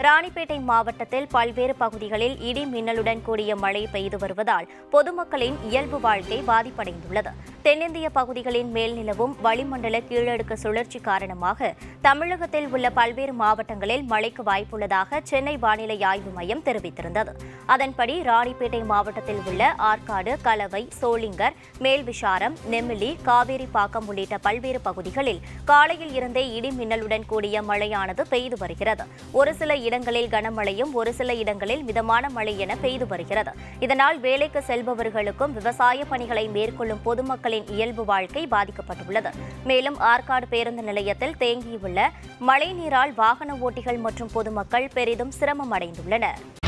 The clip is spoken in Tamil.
ராணிப்பேட்டை மாவட்டத்தில் பல்வேறு பகுதிகளில் இடி மின்னலுடன் கூடிய மழை பெய்து வருவதால் பொதுமக்களின் இயல்பு வாழ்க்கை பாதிப்படைந்துள்ளது தென்னிந்திய பகுதிகளின் மேல் நிலவும் வளிமண்டல கீழடுக்கு சுழற்சி காரணமாக தமிழகத்தில் உள்ள பல்வேறு மாவட்டங்களில் மழைக்கு வாய்ப்புள்ளதாக சென்னை வானிலை ஆய்வு மையம் தெரிவித்திருந்தது அதன்படி ராணிப்பேட்டை மாவட்டத்தில் உள்ள ஆற்காடு கலவை சோளிங்கர் மேல்விசாரம் நெமிலி காவேரிப்பாக்கம் உள்ளிட்ட பல்வேறு பகுதிகளில் காலையில் இருந்தே இடி மின்னலுடன் கூடிய மழையானது பெய்து வருகிறது ஒரு சில இடங்களில் கனமழையும் ஒரு சில இடங்களில் மிதமான மழை என பெய்து வருகிறது இதனால் வேலைக்கு செல்பவர்களுக்கும் விவசாய பணிகளை மேற்கொள்ளும் பொதுமக்களின் இயல்பு வாழ்க்கை பாதிக்கப்பட்டுள்ளது மேலும் ஆற்காடு பேருந்து நிலையத்தில் தேங்கியுள்ள மழைநீரால் வாகன ஓட்டிகள் மற்றும் பொதுமக்கள் பெரிதும் சிரமம் அடைந்துள்ளனர்